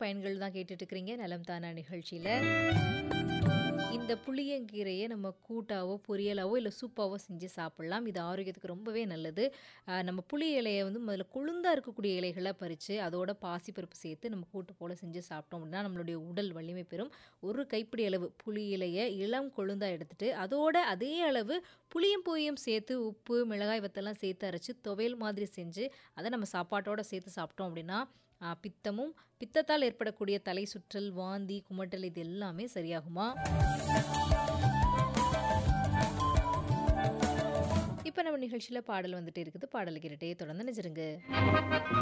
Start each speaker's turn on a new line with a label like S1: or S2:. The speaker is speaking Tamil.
S1: பயன்கள் தான் கேட்டுட்டு இருக்கிறீங்க நலம் தானா நிகழ்ச்சியில் இந்த புளியங்கீரையை நம்ம கூட்டாவோ பொரியலாவோ இல்லை சூப்பாவோ செஞ்சு சாப்பிட்லாம் இது ஆரோக்கியத்துக்கு ரொம்பவே நல்லது ஆஹ் நம்ம புளி இலையை வந்து முதல்ல கொழுந்தாக இருக்கக்கூடிய இலைகளை பறித்து அதோட பாசிப்பருப்பு சேர்த்து நம்ம கூட்டு போல் செஞ்சு சாப்பிட்டோம் அப்படின்னா நம்மளுடைய உடல் வலிமை பெறும் ஒரு கைப்பிடி அளவு புளி இலையை இளம் கொழுந்தாக எடுத்துட்டு அதோட அதே அளவு புளியும் பூயும் சேர்த்து உப்பு மிளகாய் வத்தெல்லாம் சேர்த்து அரைச்சி துவையல் மாதிரி செஞ்சு அதை நம்ம சாப்பாட்டோட சேர்த்து சாப்பிட்டோம் அப்படின்னா ஆஹ் பித்தமும் பித்தத்தால் ஏற்படக்கூடிய தலை சுற்றல் வாந்தி குமட்டல் இது எல்லாமே சரியாகுமா இப்போ நம்ம நிகழ்ச்சியில் பாடல் வந்துட்டு இருக்குது பாடல் கேட்டுட்டே தொடர்ந்து நினைச்சிருங்க